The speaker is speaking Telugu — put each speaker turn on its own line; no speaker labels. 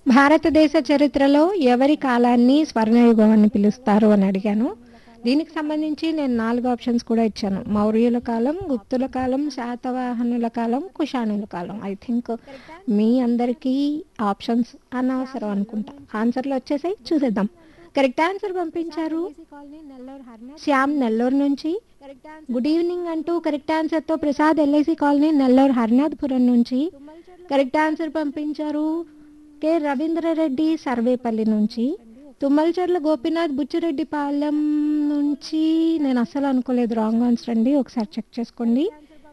భారతదేశ చరిత్రలో ఎవరి కాలాన్ని స్వర్ణయుగం అని పిలుస్తారు అని అడిగాను దీనికి సంబంధించి నేను నాలుగు ఆప్షన్స్ కూడా ఇచ్చాను మౌర్యుల కాలం గుప్తుల కాలం శాతవాహనుల కాలం కుషాణుల కాలం ఐ థింక్ మీ అందరికీ ఆప్షన్స్ అనవసరం అనుకుంటా ఆన్సర్లు వచ్చేసాయి చూసేద్దాం కరెక్ట్ ఆన్సర్ పంపించారు శ్యామ్ నెల్లూరు నుంచి గుడ్ ఈవినింగ్ అంటూ కరెక్ట్ ఆన్సర్తో ప్రసాద్ ఎల్ఐసి కాలనీ నెల్లూరు హరినాథపురం నుంచి కరెక్ట్ ఆన్సర్ పంపించారు కె రవీంద్రరెడ్డి సర్వేపల్లి నుంచి తుమ్మలచర్ల గోపీనాథ్ బుచ్చిరెడ్డి పాలెం నుంచి నేను అస్సలు అనుకోలేదు రాంగ్ ఆన్సర్ అండి ఒకసారి చెక్ చేసుకోండి